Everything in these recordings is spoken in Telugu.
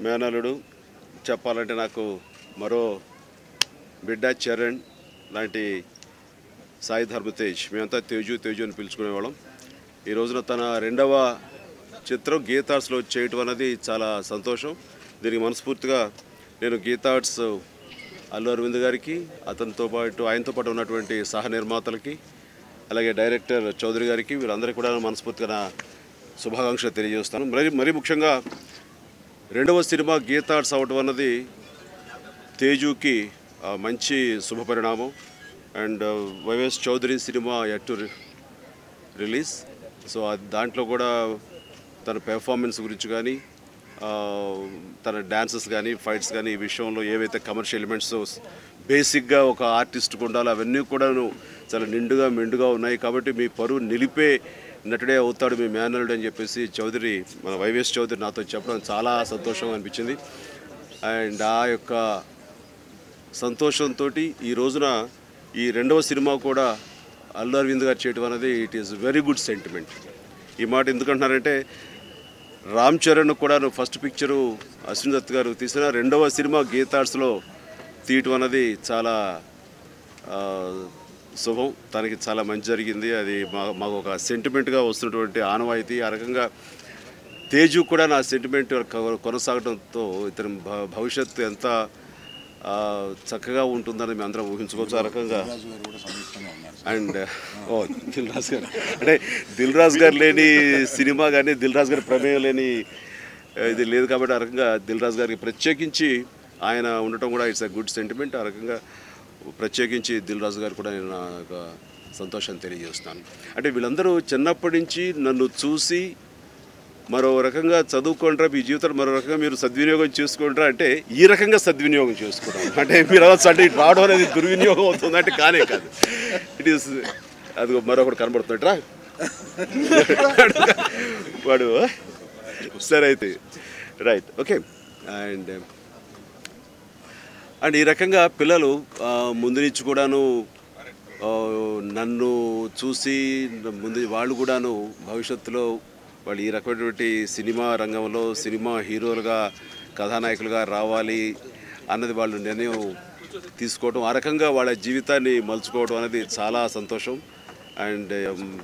మేనలుడు చెప్పాలంటే నాకు మరో బిడ్డ చరణ్ లాంటి సాయి ధర్మతేజ్ మేమంతా తేజు తేజు అని పిలుచుకునేవాళ్ళం ఈ రోజున తన రెండవ చిత్రం గీతార్ట్స్లో చేయటం అనేది చాలా సంతోషం దీనికి మనస్ఫూర్తిగా నేను గీతార్ట్స్ అల్లు అరవింద్ గారికి అతనితో పాటు ఆయనతో పాటు ఉన్నటువంటి సహ నిర్మాతలకి అలాగే డైరెక్టర్ చౌదరి గారికి వీరందరికీ కూడా మనస్ఫూర్తిగా నా శుభాకాంక్షలు తెలియజేస్తాను మరి మరీ ముఖ్యంగా రెండవ సినిమా గీతార్ట్స్ అవటం అన్నది తేజుకి ఆ, మంచి శుభపరిణామం అండ్ వైఎస్ చౌదరి సినిమా ఎట్ టు రిలీజ్ సో అది దాంట్లో కూడా తన పెర్ఫార్మెన్స్ గురించి కానీ ఆ, తన డ్యాన్సెస్ కానీ ఫైట్స్ కానీ ఈ విషయంలో ఏవైతే కమర్షియల్ ఎలిమెంట్స్ బేసిక్గా ఒక ఆర్టిస్ట్కి ఉండాలో అవన్నీ కూడాను చాలా నిండుగా మెండుగా ఉన్నాయి కాబట్టి మీ పరువు నిలిపే నటుడే అవుతాడు మీ మేనల్డ్ అని చెప్పేసి చౌదరి మన వైవిఎస్ చౌదరి నాతో చెప్పడం చాలా సంతోషంగా అనిపించింది అండ్ ఆ యొక్క సంతోషంతో ఈ రోజున ఈ రెండవ సినిమా కూడా అల్లు అరవింద్ గారు చేయడం అనేది it is very good sentiment ఈ మాట ఎందుకంటున్నారంటే రామ్ చరణ్ కూడా ఫస్ట్ పిక్చరు అశ్విన్ దత్ గారు తీసిన రెండవ సినిమా గీతార్ట్స్లో తీయటం అనేది చాలా ఆ, శుభం తనకి చాలా మంచి జరిగింది అది మా మాకు ఒక సెంటిమెంట్గా వస్తున్నటువంటి ఆనవాయితీ ఆ రకంగా తేజు కూడా నా సెంటిమెంట్ కొ- కొనసాగడంతో ఇతని భ- భవిష్యత్తు ఎంత ఆ, చక్కగా ఉంటుందని మేము అందరం ఊహించుకోవచ్చు ఆ రకంగా అండ్ ఓ దిల్ రాజు గారు అంటే దిల్ రాజు గారు లేని సినిమా కానీ దిల్ రాజు గారి ప్రమేయం లేని ఆ, ఇది లేదు కాబట్టి ఆ రకంగా దిల్ రాజు గారికి ప్రత్యేకించి ఆయన ఉండటం కూడా ఇట్స్ అ గుడ్ సెంటిమెంట్ ఆ రకంగా ప్రత్యేకించి దిల్ రాజు గారు కూడా నేను నా యొక్క సంతోషాన్ని తెలియజేస్తున్నాను అంటే వీళ్ళందరూ చిన్నప్పటి నుంచి నన్ను చూసి మరో రకంగా చదువుకుంటారా మీ జీవితాన్ని మరో రకంగా మీరు సద్వినియోగం చేసుకుంటారా అంటే ఈ రకంగా సద్వినియోగం చేసుకుంటాం అంటే మీరు అనొచ్చు అంటే ఇటు రావడం అనేది దుర్వినియోగం అవుతుంది అంటే కానే కాదు ఇట్ ఈస్ అది మరొకటి కనబడుతుంటరా వాడు సరే అయితే రైట్ ఓకే అండ్ అండ్ ఈ రకంగా పిల్లలు ఆ, ముందు నుంచి కూడాను ఆ, నన్ను చూసి ముందు వాళ్ళు కూడాను భవిష్యత్తులో వాళ్ళు ఈ రకమైనటువంటి సినిమా రంగంలో సినిమా హీరోలుగా కథానాయకులుగా రావాలి అన్నది వాళ్ళు నిర్ణయం తీసుకోవడం ఆ రకంగా వాళ్ళ జీవితాన్ని మలుచుకోవడం అనేది చాలా సంతోషం అండ్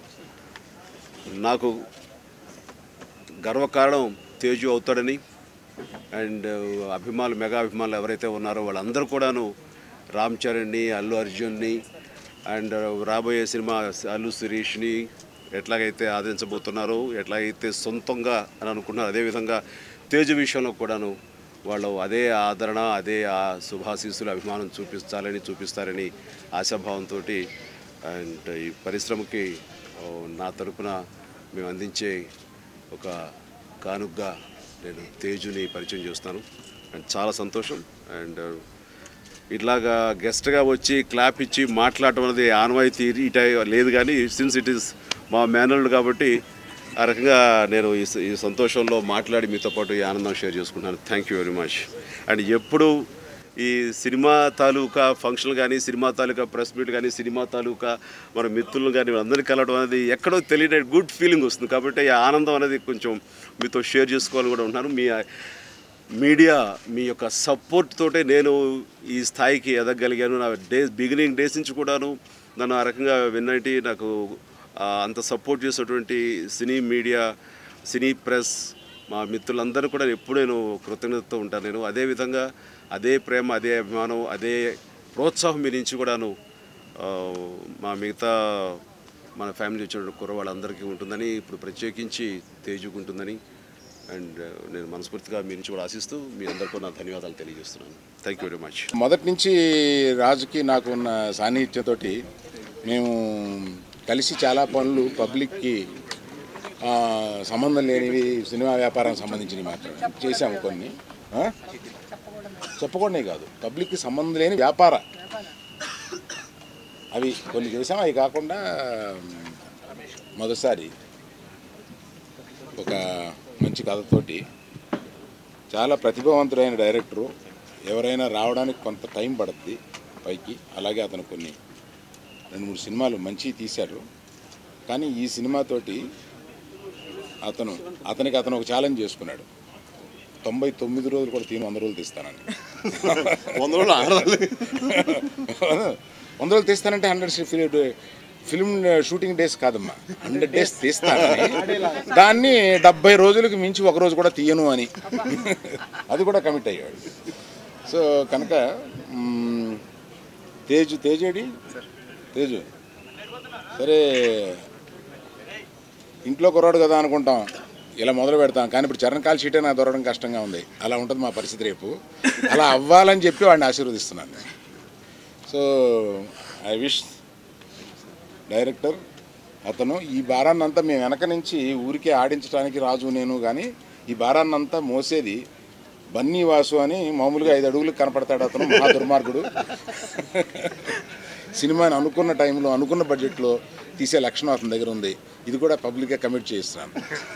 నాకు గర్వకారణం తేజు అవుతాడని అండ్ అభిమానులు మెగా అభిమానులు ఎవరైతే ఉన్నారో వాళ్ళందరూ కూడాను రామ్ చరణ్ని అల్లు అర్జున్ని అండ్ రాబోయే సినిమా అల్లు శిరీష్ని ఎట్లాగైతే ఆదరించబోతున్నారో ఎట్లాగైతే సొంతంగా అని అనుకున్నారు అదేవిధంగా తేజు విషయంలో కూడాను వాళ్ళు అదే ఆదరణ అదే ఆ శుభాశీస్సులు అభిమానం చూపించాలని చూపిస్తారని ఆశాభావంతో అండ్ ఈ పరిశ్రమకి ఓ, నా తరపున మేము అందించే ఒక కానుగ్గా నేను తేజుని పరిచయం చేస్తాను అండ్ చాలా సంతోషం అండ్ ఇట్లాగా గెస్ట్గా వచ్చి క్లాప్ ఇచ్చి మాట్లాడటం అనేది ఆనవాయితీ ఈ టై లేదు కానీ సిన్స్ ఇట్ ఈస్ మా మేనల్డ్ కాబట్టి ఆ రకంగా నేను ఈ స- ఈ సంతోషంలో మాట్లాడి మీతో పాటు ఈ ఆనందం షేర్ చేసుకుంటున్నాను thank you very much and ఎప్పుడు ఈ సినిమా తాలూకా ఫంక్షన్ కానీ సినిమా తాలూకా ప్రెస్ మీట్ కానీ సినిమా తాలూకా మన మిత్రులను కానీ అందరినీ కలవడం అనేది ఎక్కడో తెలియని గుడ్ ఫీలింగ్ వస్తుంది కాబట్టి ఈ ఆనందం అనేది కొంచెం మీతో షేర్ చేసుకోవాలని కూడా ఉంటున్నాను మీ మీడియా మీ యొక్క సపోర్ట్ తోటే నేను ఈ స్థాయికి ఎదగలిగాను నా డేస్ బిగినింగ్ డేస్ నుంచి కూడాను నన్ను ఆ రకంగా విన్నటి నాకు ఆ, అంత సపోర్ట్ చేసినటువంటి సినీ మీడియా సినీ ప్రెస్ మా మిత్రులందరూ కూడా ఎప్పుడు నేను కృతజ్ఞతతో ఉంటాను నేను అదేవిధంగా అదే ప్రేమ అదే అభిమానం అదే ప్రోత్సాహం మీ నుంచి కూడాను ఆ, మా మిగతా మన ఫ్యామిలీ వచ్చిన కుర్ర వాళ్ళందరికీ ఉంటుందని ఇప్పుడు ప్రత్యేకించి తేజుకుంటుందని అండ్ నేను మనస్ఫూర్తిగా మీ నుంచి కూడా ఆశిస్తూ మీ అందరికీ నా ధన్యవాదాలు తెలియజేస్తున్నాను థ్యాంక్ యూ వెరీ మచ్ మొదటి నుంచి రాజుకి నాకు ఉన్న సాన్నిహిత్యంతో మేము కలిసి చాలా పనులు పబ్లిక్కి ఆ, సంబంధం లేనివి సినిమా వ్యాపారానికి సంబంధించినవి మాత్రమే చేశాము కొన్ని ఆ? చెప్పకూడనే కాదు పబ్లిక్కి సంబంధం లేని వ్యాపార అవి కొన్ని చేసాం అవి కాకుండా మొదటిసారి ఒక మంచి కథతోటి చాలా ప్రతిభావంతుడైన డైరెక్టరు ఎవరైనా రావడానికి కొంత టైం పడుద్ది పైకి అలాగే అతను కొన్ని రెండు మూడు సినిమాలు మంచి తీశాడు కానీ ఈ సినిమాతోటి అతను అతనికి అతను ఒక ఛాలెంజ్ చేసుకున్నాడు తొంభై తొమ్మిది రోజులు కూడా తీను వంద రోజులు తీస్తానని వంద రోజులు ఆడాలి వంద రోజులు తీస్తానంటే hundred film film shooting days కాదమ్మా హండ్రెడ్ డేస్ తీస్తానని దాన్ని డెబ్బై రోజులకు మించి ఒక రోజు కూడా తీయను అని అది కూడా కమిట్ అయ్యాడు సో కనుక మ్మ్, తేజు తేజేడి తేజు సరే ఇంట్లో కుర్రాడు కదా అనుకుంటాం ఇలా మొదలు పెడతాం కానీ ఇప్పుడు చరణ్ కాల్ షీటే నాకు దొరకడం కష్టంగా ఉంది అలా ఉంటుంది మా పరిస్థితి రేపు అలా అవ్వాలని చెప్పి వాడిని ఆశీర్వదిస్తున్నాను నేను సో ఐ విష్ డైరెక్టర్ అతను ఈ భారాన్నంతా మేము వెనక నుంచి ఊరికే ఆడించడానికి రాజు నేను కానీ ఈ భారాన్నంతా మోసేది బన్నీ వాసు అని మామూలుగా ఐదు అడుగులు కనపడతాడు అతను మహా దుర్మార్గుడు సినిమాని అనుకున్న టైంలో అనుకున్న బడ్జెట్లో తీసే లక్షణం అతని దగ్గర ఉంది ఇది కూడా పబ్లిక్గా కమిట్ చేస్తున్నాను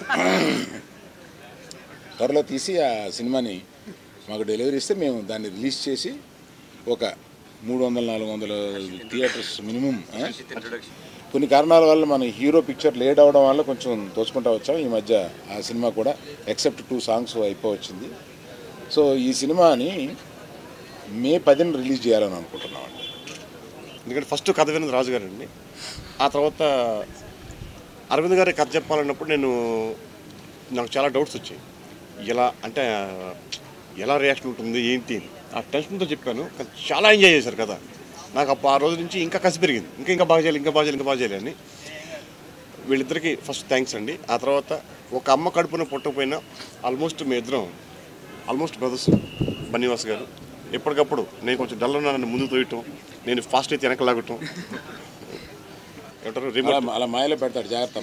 త్వరలో తీసి ఆ సినిమాని మాకు డెలివరీ ఇస్తే మేము దాన్ని రిలీజ్ చేసి ఒక మూడు వందల నాలుగు వందల థియేటర్స్ మినిమం ఆ? కొన్ని కారణాల వల్ల మన హీరో పిక్చర్ లేట్ అవడం వల్ల కొంచెం తోచుకుంటా వచ్చాం ఈ మధ్య ఆ సినిమా కూడా ఎక్సెప్ట్ టూ సాంగ్స్ అయిపోవచ్చింది సో ఈ సినిమాని మే పదిన రిలీజ్ చేయాలని అనుకుంటున్నాం అండి ఎందుకంటే ఫస్ట్ కథ విన్నది రాజు గారు అండి ఆ తర్వాత అరవింద్ గారి కథ చెప్పాలన్నప్పుడు నేను నాకు చాలా డౌట్స్ వచ్చాయి ఎలా అంటే ఎలా రియాక్షన్ ఉంటుంది ఏంటి అని. ఆ టెన్షన్తో చెప్పాను కానీ చాలా ఎంజాయ్ చేశారు కదా నాకు అప్పుడు ఆ రోజు నుంచి ఇంకా కసి పెరిగింది ఇంకా ఇంకా బాగా చేయాలి ఇంకా బాగా చేయాలి ఇంకా బాగా చేయాలి అని వీళ్ళిద్దరికి ఫస్ట్ థ్యాంక్స్ అండి ఆ తర్వాత ఒక అమ్మ కడుపున పుట్టకపోయినా ఆల్మోస్ట్ మీ ఇద్దరం ఆల్మోస్ట్ బ్రదర్స్ బన్నీవాస్ గారు ఎప్పటికప్పుడు నేను కొంచెం డల్ ఉన్నా నన్ను ముందు తోయటం నేను ఫాస్ట్ అయితే వెనక లాగటం ఏమంటారు రిమోట్ అలా అలా మాయలో పెడతాడు జాగ్రత్త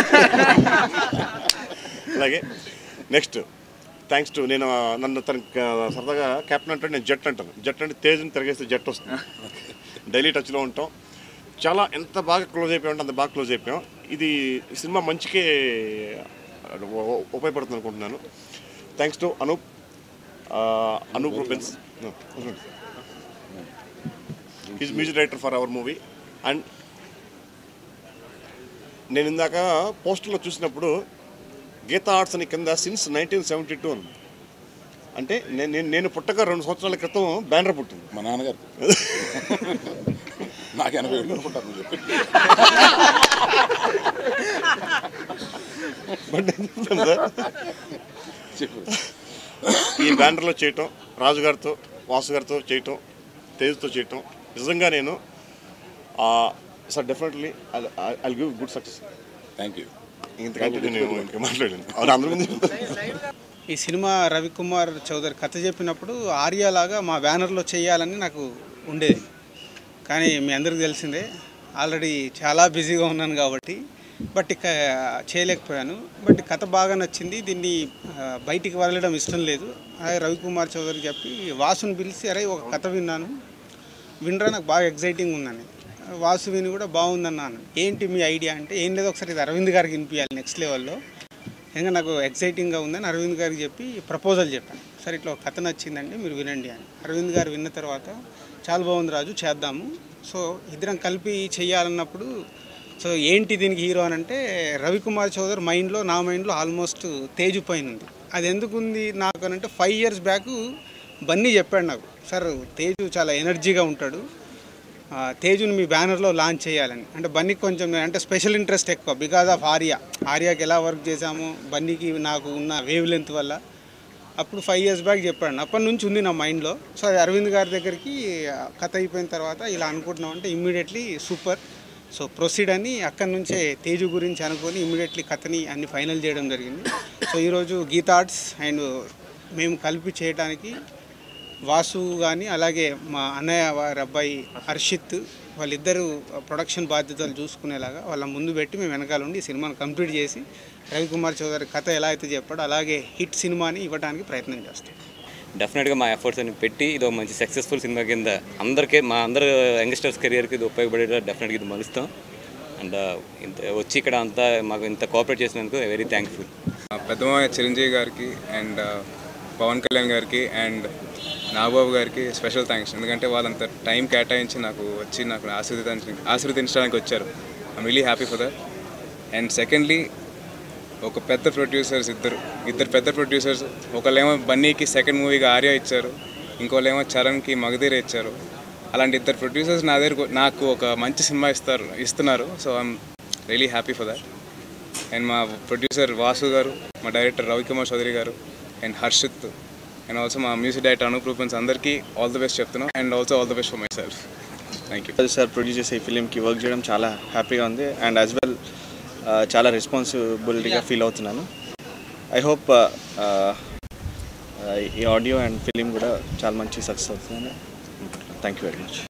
అలాగే నెక్స్ట్ థ్యాంక్స్ టు నేను నన్ను తన సరదాగా కెప్టెన్ అంటే నేను జట్ అంటాను జట్ అంటే తేజ్ని తిరగేస్తే జట్ వస్తుంది డైలీ టచ్లో ఉంటాం చాలా ఎంత బాగా క్లోజ్ అయిపోయాం అంత బాగా క్లోజ్ అయిపోయాం ఇది ఈ సినిమా మంచికే ఉ- ఉ- ఉపయోగపడుతుంది అనుకుంటున్నాను thanks to Anoop Anoop Rubens is music director for our movie and నేను ఇందాక పోస్టర్లో చూసినప్పుడు గీతా ఆర్ట్స్ అని కింద సిన్స్ నైన్టీన్ సెవెంటీ టూ ఉంది అంటే నేను నేను- నేను పుట్టక రెండు సంవత్సరాల క్రితం బ్యానర్ పుట్టింది మా నాన్నగారు నాకు ఎనభై ఏళ్ళు అనుకుంటాను నువ్వు చెప్పి బట్ నేను చెప్తాను సార్ చెప్పు ఈ బ్యానర్లో చేయటం రాజు గారితో వాసు గారితో చేయటం తేజ్తో చేయటం నిజంగా నేను sir definitely I give good success thank you ఇంతకంటే నేను ఇంకా మాట్లాడాను అవును అందరి ముందు ఈ సినిమా రవికుమార్ చౌదరి కథ చెప్పినప్పుడు ఆర్యాలాగా మా బ్యానర్లో చేయాలని నాకు ఉండేది కానీ మీ అందరికీ తెలిసిందే ఆల్రెడీ చాలా బిజీగా ఉన్నాను కాబట్టి బట్ ఇక చేయలేకపోయాను బట్ కథ బాగా నచ్చింది దీన్ని ఆ, బయటికి వదలడం ఇష్టం లేదు అలాగే రవికుమార్ చౌదరి చెప్పి వాసుని పిలిచి అరే ఒక కథ విన్నాను వినరా నాకు బాగా ఎగ్జైటింగ్ ఉందని వాసు విని కూడా బాగుందన్నాను ఏంటి మీ ఐడియా అంటే ఏం లేదు ఒకసారి ఇది అరవింద్ గారికి వినిపించాలి నెక్స్ట్ లెవెల్లో ఇంకా నాకు ఎగ్జైటింగ్గా ఉందని అరవింద్ గారికి చెప్పి ప్రపోజల్ చెప్పాను సరే ఇట్లా ఒక కథ నచ్చిందండి మీరు వినండి అని అరవింద్ గారు విన్న తర్వాత చాలా బాగుంది రాజు చేద్దాము సో ఇద్దరం కలిపి చేయాలన్నప్పుడు సో ఏంటి దీనికి హీరో అని అంటే రవికుమార్ చౌదరి మైండ్లో నా మైండ్లో ఆల్మోస్ట్ తేజు పైన ఉంది అది ఎందుకు ఉంది నాకు అని అంటే ఫైవ్ ఇయర్స్ బ్యాక్ బన్నీ చెప్పాడు నాకు సార్ తేజు చాలా ఎనర్జీగా ఉంటాడు ఆ, తేజుని మీ బ్యానర్లో లాంచ్ చేయాలని అంటే బన్నీకి కొంచెం అంటే స్పెషల్ ఇంట్రెస్ట్ ఎక్కువ బికాజ్ ఆఫ్ ఆర్యా ఆర్యాకి ఎలా వర్క్ చేశాము బన్నీకి నాకు ఉన్న వేవ్ లెంత్ వల్ల అప్పుడు ఫైవ్ ఇయర్స్ బ్యాక్ చెప్పాడు అప్పటి నుంచి ఉంది నా మైండ్లో సో అది అరవింద్ గారి దగ్గరికి ఆ, కథ అయిపోయిన తర్వాత ఇలా అనుకుంటున్నాం అంటే ఇమ్మీడియట్లీ సూపర్ సో ప్రొసీడ్ అని అక్కడి నుంచే తేజు గురించి అనుకొని ఇమ్మీడియట్లీ కథని అన్ని ఫైనల్ చేయడం జరిగింది సో ఈరోజు గీతా ఆర్ట్స్ అండ్ మేము కలిపి చేయడానికి వాసు కానీ అలాగే మా అన్నయ్య వారి అబ్బాయి హర్షిత్ వాళ్ళిద్దరూ ప్రొడక్షన్ బాధ్యతలు చూసుకునేలాగా వాళ్ళ ముందు పెట్టి మేము వెనకాల ఉండి ఈ సినిమాను కంప్లీట్ చేసి రవికుమార్ చౌదరి కథ ఎలా అయితే చెప్పాడో అలాగే హిట్ సినిమాని ఇవ్వడానికి ప్రయత్నం చేస్తాం డెఫినెట్గా మా ఎఫర్ట్స్ అని పెట్టి ఇది ఒక మంచి సక్సెస్ఫుల్ సినిమా కింద అందరికీ మా అందరు యంగ్స్టర్స్ కెరియర్కి ఇది ఉపయోగపడేలా డెఫినెట్గా ఇది మలుస్తాం అండ్ ఇంత వచ్చి ఇక్కడ అంతా మాకు ఇంత కోఆపరేట్ చేసినందుకు వెరీ థ్యాంక్ఫుల్ పెద్దమాయ చిరంజీవి గారికి అండ్ పవన్ కళ్యాణ్ గారికి అండ్ నాగబాబు గారికి స్పెషల్ థ్యాంక్స్ ఎందుకంటే వాళ్ళంత టైం కేటాయించి నాకు వచ్చి నాకు ఆశీర్వదించ ఆశీర్వదించడానికి వచ్చారు I'm really happy for that and secondly ఒక పెద్ద ప్రొడ్యూసర్స్ ఇద్దరు ఇద్దరు పెద్ద ప్రొడ్యూసర్స్ ఒకళ్ళేమో బన్నీకి సెకండ్ మూవీగా ఆర్య ఇచ్చారు ఇంకోళ్ళేమో చరణ్కి మగధీర ఇచ్చారు అలాంటి ఇద్దరు ప్రొడ్యూసర్స్ నా దగ్గర నాకు ఒక మంచి సినిమా ఇస్తారు ఇస్తున్నారు so I'm really happy for that and మా ప్రొడ్యూసర్ వాసు గారు మా డైరెక్టర్ రవికుమార్ చౌదరి గారు అండ్ హర్షిత్ అండ్ ఆల్సో మా మ్యూజిక్ డైరెక్టర్ అనూప్ రూపన్స్ అందరికీ ఆల్ ది బెస్ట్ చెప్తున్నాను and also all the best for myself thank you sir produce చేసే ఈ ఫిలింకి వర్క్ చేయడం చాలా హ్యాపీగా ఉంది అండ్ యాజ్ వెల్ చాలా రెస్పాన్సిబిలిటీగా ఫీల్ అవుతున్నాను ఐ హోప్ ఈ ఆడియో అండ్ ఫిలిం కూడా చాలా మంచి సక్సెస్ అవుతుందని థ్యాంక్ యూ వెరీ మచ్